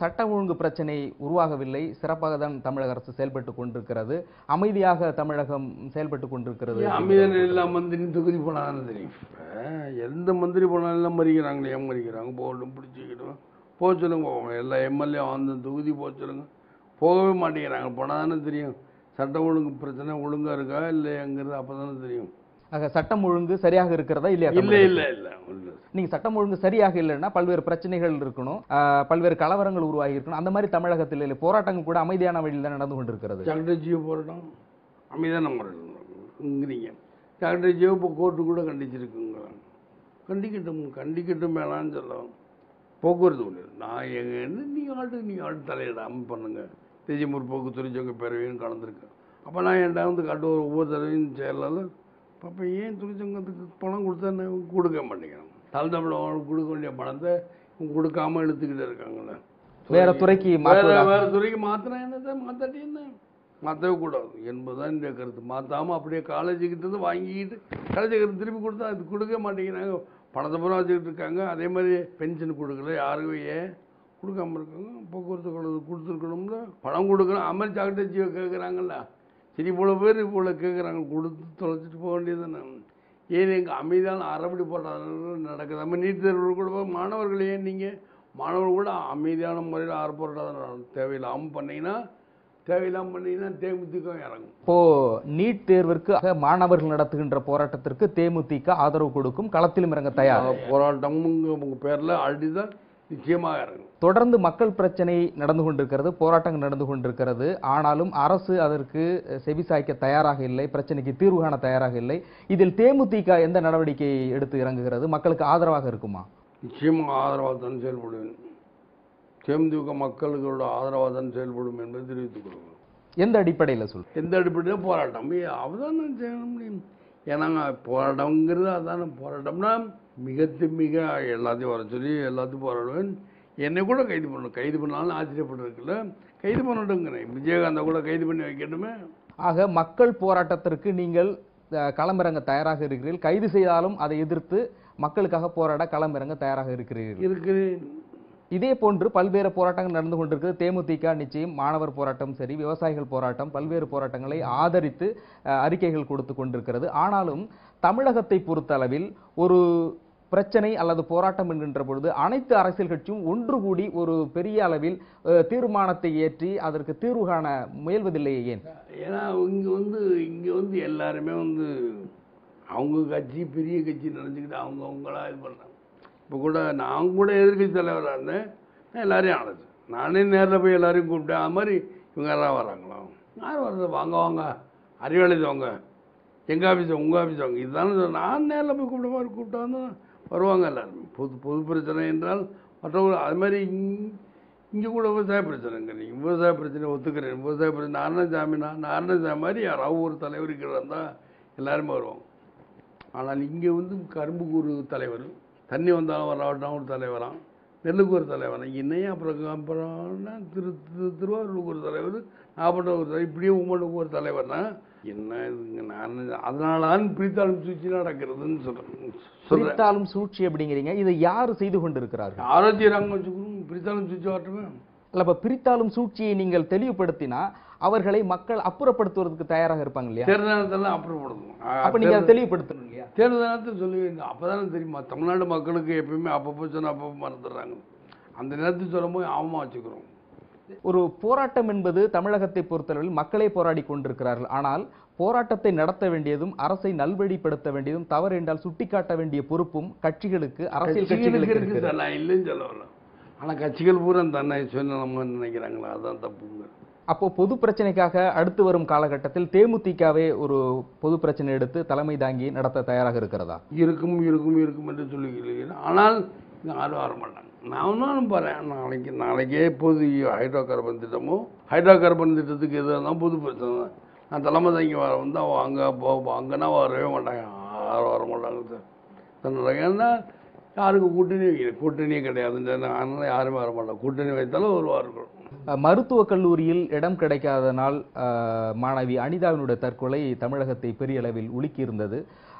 சட்ட ஒழுங்கு பிரச்சனை உருவாகவில்லை சிறப்பாக தான் தமிழக அரசு செயல்பட்டு கொண்டிருக்கிறது அமைதியாக தமிழகம் செயல்பட்டு கொண்டிருக்கிறது அமைதியான எல்லா மந்திரி தொகுதி போனாலும் தெரியும் இப்போ எந்த மந்திரி போனாலும் எல்லாம் மறிக்கிறாங்களே ஏன் மறிக்கிறாங்க போகட்டும் பிடிச்சிக்கிட்டோம் போக சொல்லுங்க போவோம் எல்லா எம்எல்ஏ அந்த தொகுதி போக சொல்லுங்க போகவே மாட்டேங்கிறாங்க போனால் தானே தெரியும் சட்ட ஒழுங்கு பிரச்சனை ஒழுங்கா இருக்கா இல்லையாங்கிறது அப்போ தானே தெரியும் ஆக சட்டம் ஒழுங்கு சரியாக இருக்கிறதா இல்லையா இல்லை தமிழகத்தில்? இல்லை இல்லை இல்லை நீங்க சட்டம் ஒழுங்கு சரியாக இல்லைன்னா பல்வேறு பிரச்சனைகள் இருக்கணும் ஆஹ் பல்வேறு கலவரங்கள் உருவாகி இருக்கணும் அந்த மாதிரி தமிழகத்தில் இல்லை போராட்டங்கள் கூட அமைதியான வழியில் தான் நடந்து கொண்டிருக்கிறது டாக்டர் ஜியோ போராட்டம் அமைதியான முறைங்கிறீங்க டாக்டர் ஜியோ இப்போ கோர்ட்டு கூட கண்டிச்சிருக்குங்கிறாங்க கண்டிக்கட்டும் கண்டிக்கட்டும் வேணாம்னு சொல்லலாம் போக்குவரத்து ஒன்று நான் எங்க நீங்கள் ஆட்டு நீங்கள் ஆட்டு தலையிடாமல் பண்ணுங்க தேசியமூர் போக்கு தொழிற்சங்க பேரவையும் கலந்துருக்கேன் அப்போ நான் என்கிட்ட வந்து காட்டு ஒரு ஒவ்வொரு தடவையும் செயலாளர் அப்போ ஏன் தொழிற்சங்கத்துக்கு பணம் கொடுத்தா நான் கொடுக்க மாட்டேங்கிறான் தாழ்த்தமிழ் கொடுக்க வேண்டிய பணத்தை இவங்க கொடுக்காம இழுத்துக்கிட்டு இருக்காங்களே வேற துறைக்கு வேற மாற்றுவதா? வேற துறைக்கு மாத்தினா என்னதான் மாத்தாட்டி என்ன மாற்றவே கூடாது என்பதுதான் இந்த கருத்து மாத்தாம அப்படியே காலேஜுக்கிட்ட இருந்து வாங்கிக்கிட்டு காலேஜுக்கு திருப்பி கொடுத்தா அது கொடுக்க மாட்டேங்கிறாங்க பணத்தை பூரா வச்சுக்கிட்டு இருக்காங்க அதே மாதிரி பென்ஷன் கொடுக்கல யாருக்கும் ஏன் கொடுக்காம இருக்காங்க போக்குவரத்து கழகம் கொடுத்துருக்கணும்ல பணம் கொடுக்கணும் அமல் சாக்கிட்ட ஜீவ கேட்குறாங்கல்ல சரி இவ்வளோ பேர் இவ்வளோ கேட்குறாங்க கொடுத்து தொலைச்சிட்டு போக வேண்டியது ஏன் எங்கள் அமைதியான அறப்படி போராட்டம் நடக்குது நம்ம நீட் தேர்வு கூட போய் மாணவர்கள் ஏன் நீங்கள் மாணவர்கள் கூட அமைதியான முறையில் ஆர்ப்பாட்டம் தேவையில்லாமல் பண்ணீங்கன்னா தேவையில்லாமல் பண்ணீங்கன்னா தேமுதிக இறங்கும் இப்போ நீட் தேர்விற்கு மாணவர்கள் நடத்துகின்ற போராட்டத்திற்கு தேமுதிக ஆதரவு கொடுக்கும் களத்திலும் இறங்க தயார் போராட்டமுங்க உங்க பேரில் அடிதான் நிச்சயமாக இறங்கும் தொடர்ந்து மக்கள் பிரச்சனை நடந்து கொண்டிருக்கிறது போராட்டங்கள் நடந்து கொண்டிருக்கிறது ஆனாலும் அரசு அதற்கு செவிசாய்க்க தயாராக இல்லை பிரச்சனைக்கு தீர்வு காண தயாராக இல்லை இதில் தேமுதிக எந்த நடவடிக்கை எடுத்து இறங்குகிறது மக்களுக்கு ஆதரவாக இருக்குமா நிச்சயமாக ஆதரவாக தான் செயல்படுவேன் தேமுதிக மக்களுகளோட ஆதரவாக தான் செயல்படும் என்பதை தெரிவித்துக் கொள்கிறோம் எந்த அடிப்படையில் சொல் எந்த அடிப்படையில் போராட்டம் அவதான் செய்ய முடியும் ஏன்னாங்க போராட்டங்கிறது அதான போராட்டம்னா மிகத்து மிக எல்லாத்தையும் வர சொல்லி எல்லாத்தையும் போராடுவேன் என்னை கூட கைது பண்ணணும் கைது பண்ணாலும் ஆச்சரியப்பட்டிருக்குல்ல கைது பண்ணட்டுங்கிறேன் விஜயகாந்தை கூட கைது பண்ணி வைக்கட்டுமே ஆக மக்கள் போராட்டத்திற்கு நீங்கள் அஹ், களமிறங்க தயாராக இருக்கிறீர்கள் கைது செய்தாலும் அதை எதிர்த்து மக்களுக்காக போராட களமிறங்க தயாராக இருக்கிறீர்கள் இருக்கிறேன் இதே போன்று பல்வேறு போராட்டங்கள் நடந்து கொண்டிருக்கிறது தேமுதிக நிச்சயம் மாணவர் போராட்டம் சரி விவசாயிகள் போராட்டம் பல்வேறு போராட்டங்களை ஆதரித்து அஹ், அறிக்கைகள் கொடுத்து கொண்டிருக்கிறது ஆனாலும் தமிழகத்தை பொறுத்தளவில் ஒரு பிரச்சனை அல்லது போராட்டம் என்கின்ற பொழுது அனைத்து அரசியல் கட்சியும் ஒன்று கூடி ஒரு பெரிய அளவில் அஹ், தீர்மானத்தை ஏற்றி அதற்கு தீர்வு காண முயல்வதில்லையே ஏன் ஏன்னா இங்கே வந்து இங்கே வந்து எல்லாருமே வந்து அவங்க கட்சி பெரிய கட்சி நினச்சிக்கிட்டு அவங்க அவங்களா இது பண்ணுறாங்க இப்போ கூட நான் கூட எதிர்க்கட்சி தலைவராக இருந்தேன் நான் எல்லாரையும் அழைச்சேன் நானே நேரில் போய் எல்லாரையும் கூப்பிட்டேன் அது மாதிரி இவங்க எல்லாம் வராங்களா யார் வர்றது வாங்க வாங்க அறிவாளி வாங்க எங்கள் ஆஃபீஸ் உங்கள் ஆஃபீஸ் வாங்க இதுதானே சொன்னேன். நான் நேரில் போய் கூப்பிட்ட மாதிரி கூப்பிட்டா வந்து வருவாங்க எல்லாருமே பொது பொது பிரச்சனை என்றால் மற்றவங்க அது மாதிரி இங்- இங்கே கூட விவசாய பிரச்சனைங்க நீங்கள் விவசாய பிரச்சனை ஒத்துக்கிறேன் விவசாய பிரச்சனை நாராயணசாமினா நாராயணசாமி மாதிரி யாராவது ஒரு தலைவர் இருந்தால் எல்லாருமே வருவாங்க ஆனால் இங்கே வந்து கரும்புக்கு ஒரு தலைவர் தண்ணி வந்தாலும் வராட்டம் ஒரு தலைவராம் நெல்லுக்கு ஒரு தலைவராம் இன்னையும் அப்புறம் அப்புறம்னா திரு திரு- திருவாரூருக்கு ஒரு தலைவர் நாகப்பட்டினம் ஒரு தலைவர் இப்படியே உமனுக்கு ஒரு தலைவர்னா என்ன இதுங்க நான் அதனால பிரித்தாளும் சூழ்ச்சி நடக்கிறதுன்னு சொல்கிறேன் சொல்கிறேன் பிரித்தாலும் சூழ்ச்சி அப்படிங்கிறீங்க இதை யார் செய்து கொண்டிருக்கிறார்கள் ஆரோக்கிய ரங்கம் வச்சுக்கணும் பிரித்தாளும் சூழ்ச்சி வரட்டுமே அல்ல அப்ப பிரித்தாலும் சூழ்ச்சியை நீங்கள் தெளிவுபடுத்தினா அவர்களை மக்கள் அப்புறப்படுத்துவதற்கு தயாராக இருப்பாங்க இல்லையா தேர்தல் நேரத்தில் அப்புறப்படுத்தணும் அப்ப நீங்க அதை தெளிவுபடுத்தணும் இல்லையா தேர்தல் நேரத்தில் சொல்லுவீங்க அப்போ தானே தெரியுமா தமிழ்நாடு மக்களுக்கு எப்பயுமே அப்பப்போ சொன்னால் அப்பப்போ மறந்துடுறாங்க அந்த நேரத்தில் சொல்லும்போது ஆமாம் வச்சுக்கிறோம் ஒரு போராட்டம் என்பது தமிழகத்தை பொறுத்தளவில் மக்களே போராடி கொண்டிருக்கிறார்கள் ஆனால் போராட்டத்தை நடத்த வேண்டியதும் அரசை நல்வழிப்படுத்த வேண்டியதும் தவறு என்றால் சுட்டிக்காட்ட வேண்டிய பொறுப்பும் கட்சிகளுக்கு அரசியல் கட்சிகளுக்கு கட்சிகளுக்கு இருக்குது இருக்கிறது சார் நான் இல்லைன்னு சொல்ல வரல ஆனால் கட்சிகள் பூரா தன்னை சுயநலமாக நினைக்கிறாங்களா அதுதான் தப்புங்க அப்போ பொது பிரச்சனைக்காக அடுத்து வரும் காலகட்டத்தில் தேமுதிகவே ஒரு பொது பிரச்சனை எடுத்து தலைமை தாங்கி நடத்த தயாராக இருக்கிறதா இருக்கும் இருக்கும் இருக்கும் என்று சொல்லிக்கிறீங்க ஆனால் இங்கே யாரும் வர மாட்டாங்க நான் ஒன்றும் போகிறேன் நாளைக்கு நாளைக்கே பொது ஹைட்ரோ கார்பன் திட்டமோ ஹைட்ரோ கார்பன் திட்டத்துக்கு எது இருந்தாலும் புது பிரச்சனை தான் நான் தலைமை தாங்கி வர வந்து அவன் அங்கே போ அங்கேனா வரவே மாட்டாங்க யாரும் வர மாட்டாங்க சார் சொல்கிறாங்க ஏன்னா யாருக்கு கூட்டணி வைக்கல கூட்டணியே கிடையாதுன்னு அதனால யாருமே வர மாட்டாங்க கூட்டணி வைத்தாலும் வருவார்கள் அஹ், மருத்துவக் கல்லூரியில் இடம் கிடைக்காதனால் அஹ், மாணவி அனிதாவினுடைய தற்கொலை தமிழகத்தை பெரிய அளவில் உலுக்கியிருந்தது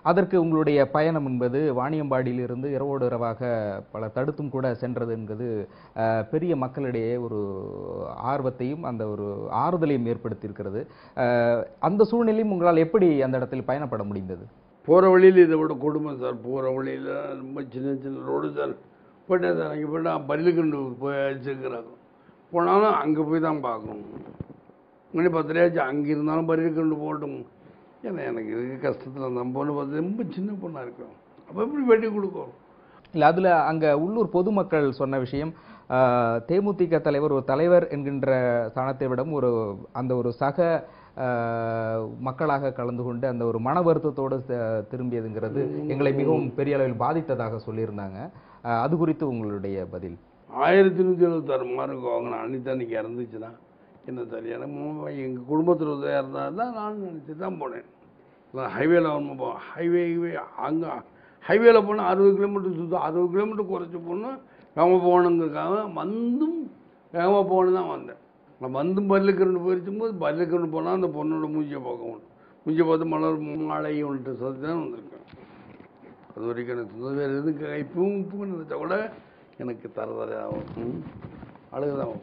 அதற்கு உங்களுடைய பயணம் என்பது வாணியம்பாடியிலிருந்து இரவோடு இரவாக பல தடுத்தும் கூட சென்றது என்பது அஹ், பெரிய மக்களிடையே ஒரு ஆர்வத்தையும் அந்த ஒரு ஆறுதலையும் ஏற்படுத்தியிருக்கிறது அஹ், அந்த சூழ்நிலையும் உங்களால் எப்படி அந்த இடத்தில் பயணப்பட முடிந்தது போகிற வழியில் இதை விட கொடுமை சார் போகிற வழியில் ரொம்ப சின்ன சின்ன ரோடு சார் போயிட்டேன் சார் அங்கே போய்ட்டு பள்ளிக்கண்டு போய் வச்சுருக்கிறாங்க போனாலும் அங்கே போய் தான் பார்க்கணும் மணி பத்திரையாச்சு அங்கே இருந்தாலும் பள்ளிக்கண்டு போகட்டும் ஏன்னா எனக்கு இருக்க கஷ்டத்தில் நம்ம பொண்ணு பார்த்து ரொம்ப சின்ன பொண்ணாக இருக்கும் அப்போ எப்படி வெட்டி கொடுக்கும் இல்லை அதில் அங்கே உள்ளூர் பொதுமக்கள் சொன்ன விஷயம் ஆஹ், தேமுதிக தலைவர் ஒரு தலைவர் என்கின்ற ஸ்தானத்தை விடம் ஒரு அந்த ஒரு சக ஆஹ், மக்களாக கலந்து கொண்டு அந்த ஒரு மன வருத்தத்தோடு த- திரும்பியதுங்கிறது எங்களை மிகவும் பெரிய அளவில் பாதித்ததாக சொல்லியிருந்தாங்க ஆஹ், அது குறித்து உங்களுடைய பதில் ஆயிரத்தி நூற்றி எழுபத்தாறு மார்க் வாங்கின அன்னைக்கு அன்றைக்கி இறந்துச்சுன்னா என்ன சார் எனக்கு எங்கள் குடும்பத்தில் உதவியாக இருந்தால் தான் நான் நினச்சி தான் போனேன் நான் ஹைவேல வந்து போ ஹைவே ஹைவே அங்கே ஹைவேல போனால் அறுபது கிலோமீட்டர் சுத்தம் அறுபது கிலோமீட்டர் குறைச்சி போனால் வேகமாக போகணுங்கிறதுக்காக வந்தும் வேகமாக போகணும் தான் வந்தேன் நான் வந்தும் பல்லுக்கரண்டு போயிருச்சும் போது பல்லுக்கரண்டு போனால் அந்த பொண்ணோட மூஞ்சியை பார்க்க முடியும் மூஞ்சியை பார்த்து மலர் மாலை ஒன்று சொல்லி தான் வந்திருக்கேன் அது வரைக்கும் எனக்கு சொந்தம் வேறு எதுக்கு இப்பவும் இப்போ நினைச்சா கூட எனக்கு தரதரையாகும் அழுகுதான்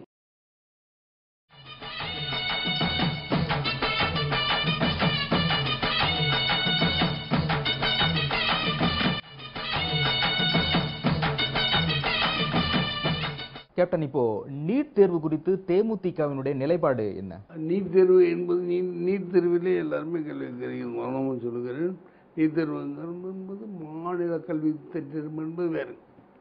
கேப்டன் இப்போ நீட் தேர்வு குறித்து தேமுதிகவினுடைய நிலைப்பாடு என்ன நீட் தேர்வு என்பது நீ நீட் தேர்விலே எல்லாருமே கேள்வி கேட்கிறீங்க மரணமும் சொல்லுகிறேன் நீட் தேர்வு என்பது மாநில கல்வி தேர்வு என்பது வேறு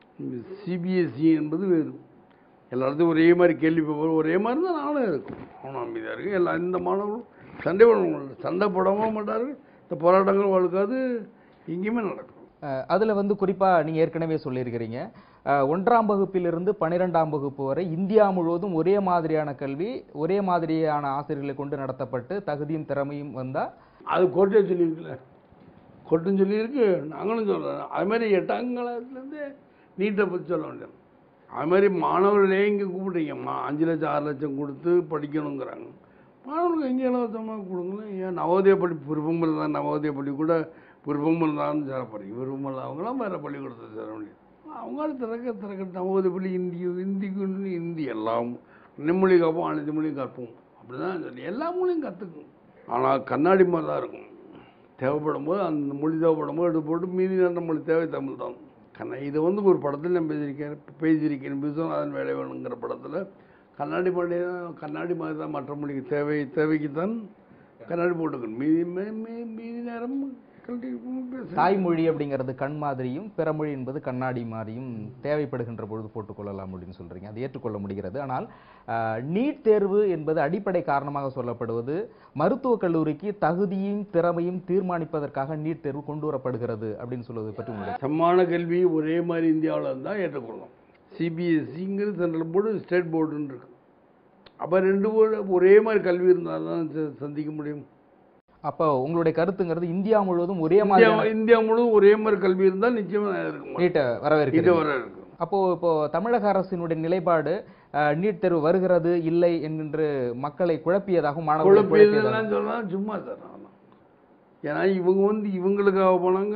சிபிஎஸ்சி என்பது வேறு எல்லாத்தையும் ஒரே மாதிரி கேள்வி பேப்பர் ஒரே மாதிரி தான் நானும் இருக்கும் அவனும் அமைதியாக இருக்கு எல்லா இந்த மாணவர்களும் சண்டை போட சண்டை போடவும் மாட்டார்கள் இந்த போராட்டங்கள் வழுக்காது எங்கேயுமே நடக்கும் அஹ் அதுல வந்து குறிப்பா நீங்க ஏற்கனவே சொல்லியிருக்கிறீங்க அஹ் ஒன்றாம் வகுப்பிலிருந்து பன்னிரெண்டாம் வகுப்பு வரை இந்தியா முழுவதும் ஒரே மாதிரியான கல்வி ஒரே மாதிரியான ஆசிரியர்களை கொண்டு நடத்தப்பட்டு தகுதியும் திறமையும் வந்தா அது கோட்டை சொல்லியிருக்குல்ல கோட்டும் சொல்லியிருக்கு நாங்களும் சொல்கிறோம் அது மாதிரி எட்டாம் கிளாஸ்லேருந்தே நீட்டை பற்றி சொல்ல வேண்டியது அது மாதிரி மாணவர்களே இங்கே கூப்பிட்டீங்க மா அஞ்சு லட்சம் ஆறு லட்சம் கொடுத்து படிக்கணுங்கிறாங்க மாணவர்களுக்கு எங்கே இலவசமாக கொடுங்களேன் ஏன் நவோதய பள்ளி விருப்பம் இருந்தால் நவோதய பள்ளி கூட விருப்பம் இருந்தாலும் சேர படிக்கும் விருப்பம் இல்லாதவங்களாம் வேறு பள்ளிக்கூடத்தை சேர முடியும் அவங்களும் திறக்க திறக்க நவோதய பள்ளி இந்தி இந்திக்கு இந்தி எல்லாம் நிம்மொழி கற்போம் அனைத்து மொழியும் கற்போம் அப்படி தான் சொல்லி எல்லா மொழியும் கற்றுக்கும் ஆனால் கண்ணாடி மாதிரி தான் இருக்கும் தேவைப்படும் போது அந்த மொழி தேவைப்படும் போது எடுத்து போட்டு மீதி நேரம் மொழி தேவை தமிழ் தான் கண்ணா இதை வந்து ஒரு படத்தில் நான் பேசியிருக்கேன் பேசியிருக்கேன் விஸ்வநாதன் வேலை வேணுங்கிற படத்தில் கண்ணாடி மொழி தான் கண்ணாடி மாதிரி தான் மற்ற மொழிக்கு தேவை தேவைக்கு தான் கண்ணாடி போட்டுக்கணும் மீதி மே- மே- மீதி நேரம் கல்வி பேச தாய்மொழி அப்படிங்கிறது கண் மாதிரியும் பிறமொழி என்பது கண்ணாடி மாதிரியும் தேவைப்படுகின்ற பொழுது போட்டுக்கொள்ளலாம் அப்படின்னு சொல்றீங்க அது ஏற்றுக்கொள்ள முடிகிறது ஆனால் அஹ், நீட் தேர்வு என்பது அடிப்படை காரணமாக சொல்லப்படுவது மருத்துவக் கல்லூரிக்கு தகுதியும் திறமையும் தீர்மானிப்பதற்காக நீட் தேர்வு கொண்டு வரப்படுகிறது அப்படின்னு சொல்வது பற்றி உங்களுடைய சமமான கல்வி ஒரே மாதிரி இந்தியாவில் இருந்தால் ஏற்றுக்கொள்ளலாம் சிபிஎஸ்சிங்கிறது சென்ட்ரல் போர்டு ஸ்டேட் போர்டுன்னு இருக்கு அப்போ ரெண்டு போர்டு ஒரே மாதிரி கல்வி இருந்தால் தான் ச- சந்திக்க முடியும் அப்போ உங்களுடைய கருத்துங்கிறது இந்தியா முழுவதும் ஒரே இந்தியா மாதிரி இந்தியா முழுவதும் ஒரே மாதிரி கல்வி இருந்தால் நிச்சயமாக நான் இருக்க மாட்டேன் நீட்டை இது வரவேற்கிறது வர இருக்கும் அப்போ இப்போ தமிழக அரசினுடைய நிலைப்பாடு அஹ், நீட் தேர்வு வருகிறது இல்லை என்கின்ற மக்களை குழப்பியதாகவும் மாணவர்களை குழப்பியதாகவும் குழப்பியதெல்லாம் சொன்னால் சும்மா சார் அதெல்லாம். ஏன்னா இவங்க வந்து இவங்களுக்காக போனாங்க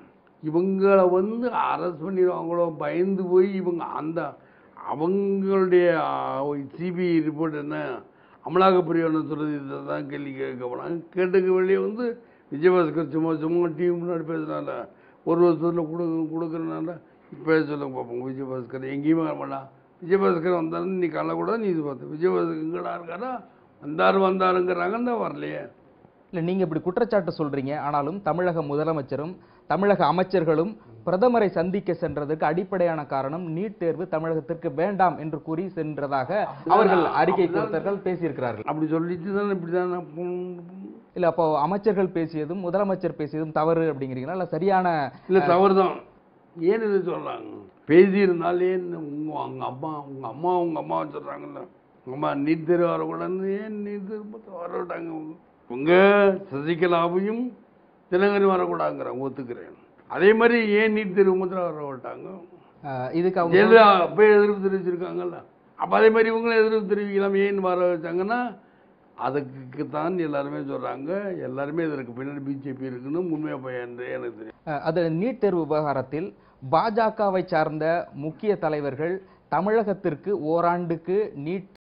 இவங்களை வந்து அரெஸ்ட் பண்ணிடுவாங்களோ பயந்து போய் இவங்க அந்த அவங்களுடைய சிபிஐ ரிப்போர்ட் என்ன அமலாக்கப்பிரிவு சொல்றது இதை தான் கேள்வி கேட்க போனாங்க கேட்டுக்க வெளியே வந்து விஜயபாஸ்கர் சும்மா சும்மா டிவி முன்னாடி பேசுனால ஒரு வருஷத்தில் கொடு கொடுக்குறனால இப்போ சொல்லுங்க பார்ப்போம் விஜயபாஸ்கர் எங்கேயுமே வர மாட்டான் விஜயபாஸ்கர் வந்தாருன்னு நீ கல்ல கூட நீ இது பார்த்து விஜயபாஸ்கர் இங்கடா இருக்காரா வந்தார் வந்தாருங்கிறாங்க தான் வரலையே இல்லை நீங்க இப்படி குற்றச்சாட்டு சொல்றீங்க ஆனாலும் தமிழக முதலமைச்சரும் தமிழக அமைச்சர்களும் பிரதமரை சந்திக்க சென்றதற்கு அடிப்படையான காரணம் நீட் தேர்வு தமிழகத்திற்கு வேண்டாம் என்று கூறி சென்றதாக அவர்கள் அறிக்கை கொடுத்தார்கள் பேசியிருக்கிறார்கள் அப்படி சொல்லிட்டு தான் இப்படி தான் நான் இல்ல அப்போ அமைச்சர்கள் பேசியதும் முதலமைச்சர் பேசியதும் தவறு அப்படிங்கிறீங்களா இல்ல சரியான இல்லை தவறு தான் ஏன் இது சொல்கிறாங்க பேசியிருந்தால் ஏன் உங்கள் அவங்க அம்மா உங்கள் அம்மா உங்கள் அம்மா சொல்கிறாங்கல்ல உங்கள் அம்மா நீட் தேர்வு வரக்கூடாதுன்னு ஏன் நீட் தேர்வு வர விட்டாங்க உங்கள் சசிகலாவையும் தினகரி வரக்கூடாதுங்கிறாங்க ஒத்துக்கிறேன் அதே மாதிரி ஏன் நீட் தேர்வு மாத்திரம் வர விட்டாங்க அஹ், இதுக்கு அவங்க ஜெயலலிதா அப்பயே எதிர்ப்பு தெரிவிச்சிருக்காங்கல்ல அப்போ அதே மாதிரி இவங்களும் எதிர்ப்பு தெரிவிக்கலாம் ஏன் வர வச்சாங்கன்னா அதுக்கு தான் எல்லாருமே சொல்றாங்க எல்லாருமே இதற்கு பின்னாடி பிஜேபி இருக்குன்னு உண்மையா பையன் என்று எனக்கு தெரியும் அஹ், அது நீட் தேர்வு விவகாரத்தில் பாஜகவை சார்ந்த முக்கிய தலைவர்கள் தமிழகத்திற்கு ஓராண்டுக்கு நீட்